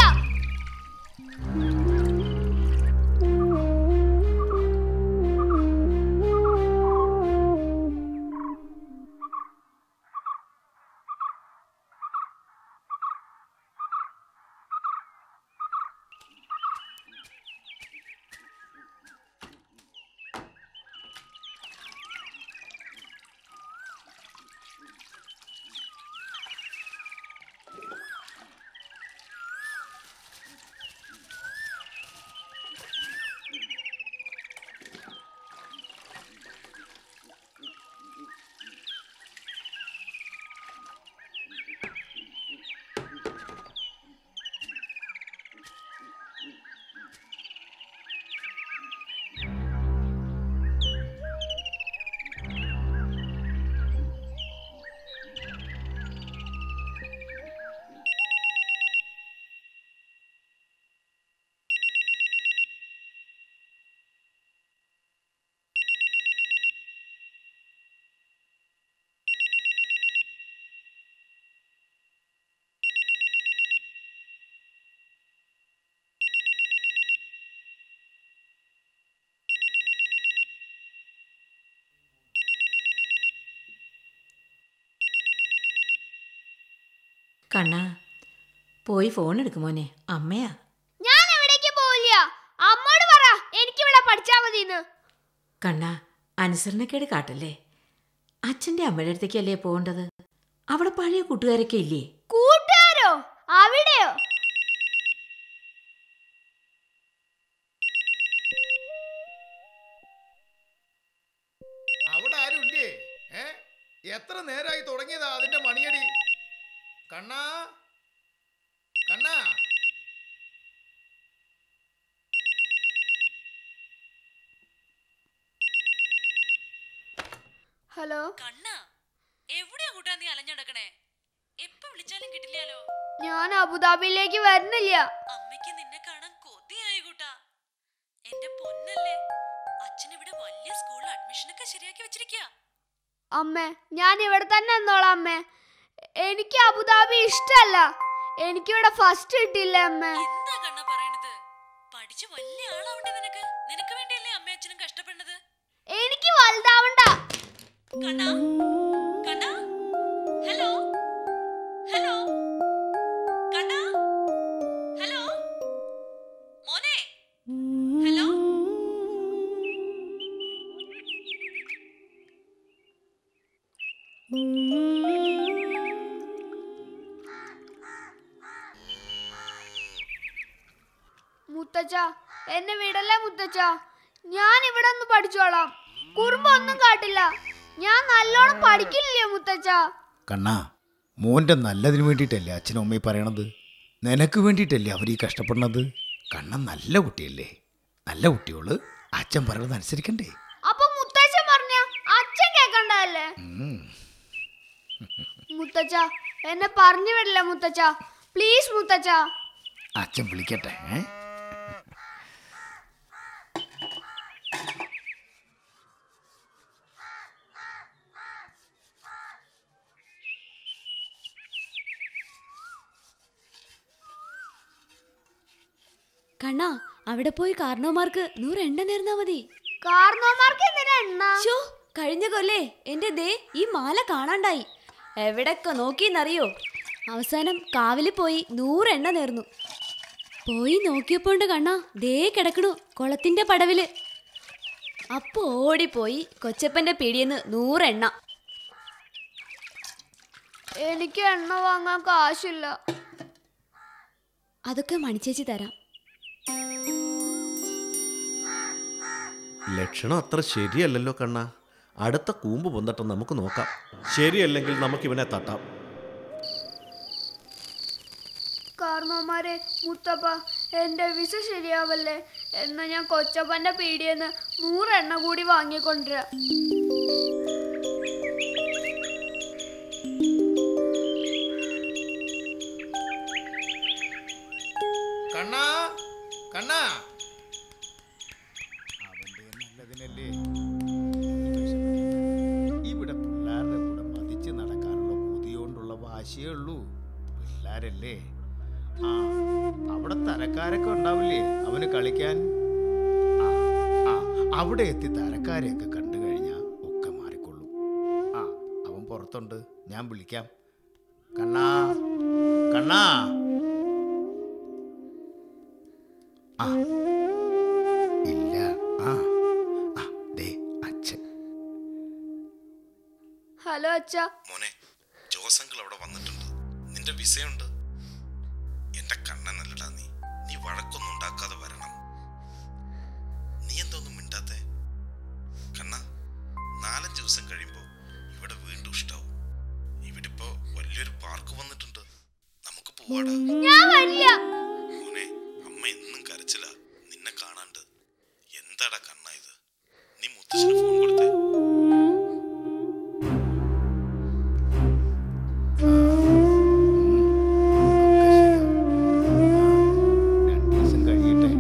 കണ്ണാ പോയി ഫോൺ എടുക്കും മോനെ അമ്മയാ ഞാൻ എവിടേക്ക് പോവില്ല അമ്മോട് പറ എനിക്കിവിടെ പഠിച്ചാ മതിന്ന് കണ്ണാ അനുസരണക്കേട് കാട്ടല്ലേ അച്ഛൻ്റെ അമ്മയുടെ അടുത്തേക്കല്ലേ പോകേണ്ടത് അവിടെ പഴയ കൂട്ടുകാരൊക്കെ ഇല്ലേ കൂട്ടുകാരോ അവിടെയോ അവിടെ ആരും ഇല്ലേ ഏ എത്ര നേരമായി തുടങ്ങിയതാ അതിന്റെ മണിയടി കണ്ണാ കണ്ണാ ഹലോ കണ്ണാ എവിടെയാ കൂട്ടാ നീ അലഞ്ഞടക്കണേ എപ്പോ വിളിച്ചാലും കിട്ടില്ലാലോ ഞാൻ അബുദാബിയിലേക്ക് വരുന്നില്ല അമ്മയ്ക്ക് നിന്നെ കാണാൻ കൊതിയായി കൂട്ടാ എന്റെ പൊന്നല്ലേ അച്ഛൻ ഇവിടെ വലിയ സ്കൂളിൽ അഡ്മിഷനൊക്കെ ശരിയാക്കി വെച്ചിരിക്കുക അമ്മേ ഞാൻ ഇവിടെ തന്നെ നിന്നോളാം അമ്മേ എനിക്ക് അബുദാബി ഇഷ്ടല്ല എനിക്കിവിടെ ഫസ്റ്റ് കിട്ടില്ല അമ്മേ എന്താ കണ്ണ പറയണത് പഠിച്ച് വലിയ ആളാവണ്ടേ നിനക്ക് നിനക്ക് വേണ്ടിയല്ലേ അമ്മ അച്ഛനും കഷ്ടപ്പെടുന്നത് എനിക്ക് വലുതാവണ്ട കണ്ണാ കണ്ണാ ഹലോ ഹലോ കണ്ണാ ഹലോ മോനെ ഹലോ മുത്തച്ഛ എന്നെ വിടല്ലേ മുത്തച്ഛ ഞാൻ ഇവിടെ ഒന്ന് പഠിച്ചോളാം കുറുമ്പ് ഒന്നും കാട്ടില്ല ഞാൻ നല്ലോണം പഠിക്കില്ലേ മുത്തച്ഛ കണ്ണാ മോന്റെ നല്ലതിന് വേണ്ടിയിട്ടല്ലേ അച്ഛനും അമ്മയും പറയണത് നിനക്ക് വേണ്ടിയിട്ടല്ലേ അവർ ഈ കഷ്ടപ്പെടുന്നത് കണ്ണൻ നല്ല കുട്ടിയല്ലേ നല്ല കുട്ടിയോള് അച്ഛൻ പറയണത് അനുസരിക്കണ്ടേ അപ്പൊ മുത്തച്ഛൻ പറഞ്ഞ അച്ഛൻ കേക്കണ്ടല്ലേ ഉം. മുത്തച്ഛ എന്നെ പറഞ്ഞു വിടില്ല മുത്തച്ഛ പ്ലീസ് മുത്തച്ഛ അച്ഛൻ വിളിക്കട്ടെ ഏ കണ്ണാ അവിടെ പോയി കാരണവന്മാർക്ക് നൂറ് എണ്ണ നേർന്നാ മതി കാരണവന്മാർക്ക് എന്തിനാ എണ്ണ ശോ, കഴിഞ്ഞ കൊല്ലേ എന്റെ ദേ ഈ മാല കാണാണ്ടായി എവിടൊക്കെ നോക്കിന്നറിയോ അവസാനം കാവില് പോയി നൂറെണ്ണ നേർന്നു പോയി നോക്കിയപ്പോണ്ട് കണ്ണാ ദേ കിടക്കണു കുളത്തിന്റെ പടവില് അപ്പൊ ഓടിപ്പോയി കൊച്ചപ്പന്റെ പിടിയെന്ന് നൂറെണ്ണ എനിക്ക് എണ്ണ വാങ്ങാൻ കാശില്ല അതൊക്കെ മണിച്ചേച്ചി തരാം ലക്ഷണം അത്ര ശരിയല്ലല്ലോ കണ്ണ അടുത്ത കൂമ്പ് പൊന്തട്ടം നമുക്ക് നോക്കാം ശരിയല്ലെങ്കിൽ നമുക്ക് ഇവനെ തട്ടാം കാരണവന്മാരെ മുത്തപ്പ എന്റെ വിസ ശരിയാവല്ലേ എന്നാ ഞാൻ കൊച്ചപ്പന്റെ പീടിയെന്ന് നൂറെണ്ണ കൂടി വാങ്ങിക്കൊണ്ടുവരാം കണ്ണാ കണ്ണാ വാശിയേ ഉള്ളൂ പിള്ളാരല്ലേ ആ അവിടെ തരക്കാരൊക്കെ ഉണ്ടാവില്ലേ അവന് കളിക്കാൻ ആ, ആ, അവിടെ എത്തി തരക്കാരെയൊക്കെ കണ്ടു കഴിഞ്ഞാൽ ഒക്കെ മാറിക്കൊള്ളും ആ അവൻ പുറത്തുണ്ട് ഞാൻ വിളിക്കാം കണ്ണാ കണ്ണാ ആ ഇല്ല ആ ആ ദേ അച്ഛൻ ഹലോ അച്ഛാ മോനെ ജോസങ്കിൾ അവിടെ വന്നിട്ടുണ്ട് നിന്റെ വിസയുണ്ട് എന്റെ കണ്ണനല്ലടാ നീ നീ വഴക്കൊന്നും ഉണ്ടാക്കാതെ വരണം നീ എന്തോന്നും മിണ്ടാത്തെ കണ്ണ നാലഞ്ച് ദിവസം കഴിയുമ്പോ ഇവിടെ വീണ്ടും ഇഷ്ടാവും ഇവിടെ ഇപ്പോ വലിയൊരു പാർക്ക് വന്നിട്ടുണ്ട് നമുക്ക് പോവാടാ ഞാൻ വരില്ല മോനെ അമ്മ എന്നും കരച്ചില്ല നിന്നെ കാണാണ്ട് എന്താടാ കണ്ണ ഇത് നീ മുത്തശ്ശിന് ഫോൺ കൊടുത്തേ രണ്ടു ദിവസം കഴിയട്ടെ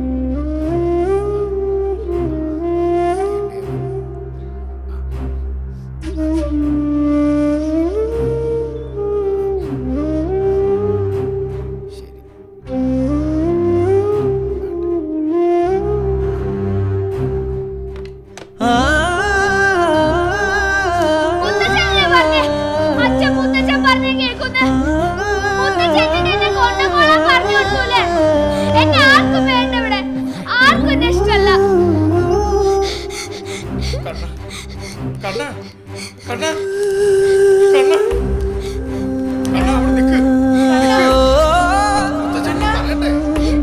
മുത്തച്ഛനല്ലേ പറഞ്ഞേ? അച്ഛൻ മുത്തച്ഛൻ പറഞ്ഞേ കേൾക്കുന്നെ. മുത്തച്ഛൻ എന്നിട്ട് എന്നെ കൊണ്ടുപോകാൻ പറഞ്ഞു കൊടുത്തൂലേ? എന്നെ ആർക്കും വേണ്ട ഇവിടെ. ആർക്കും എന്നെ ഇഷ്ടല്ല. കണ്ണ കണ്ണ കണ്ണ കണ്ണ അവിടെ നിക്ക് മുത്തച്ഛൻ പറയട്ടെ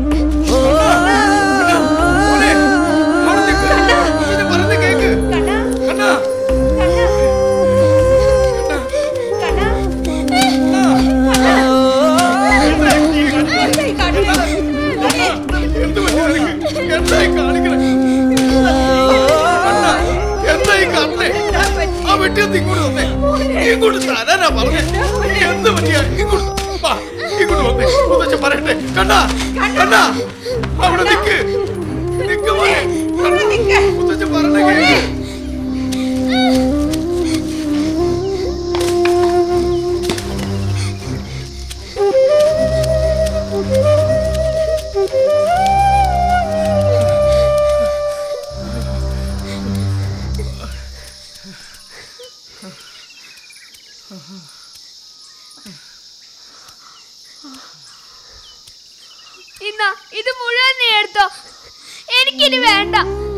മോനെ, അവിടെ നിക്ക്. മുത്തച്ഛൻ പറയുന്നത് കേക്ക്. കണ്ണ. എന്ത് പറ്റി നിനക്ക്? എന്തായി കാണിക്കണേ? കണ്ണ, എന്തായി കാണണേ? ആ വെട്ടിയത് ഇങ്ങോട്ട് വന്നേ ഇങ്ങോട്ട് തരാനാ പറഞ്ഞേ എന്ത് പറ്റിയാ ഇങ്ങോട്ട് വാ, ഇങ്ങോട്ട് വന്നേ മുത്തച്ഛൻ പറയട്ടെ കണ്ണാ കണ്ണാ അവിടെ നിക്ക് നിക്ക് മോനെ. കണ്ണാ, മുത്തച്ഛൻ പറഞ്ഞേ കേക്ക് ഇന്നാ ഇത് മുഴുവൻ നീ എടുത്തോ എനിക്കിനി വേണ്ട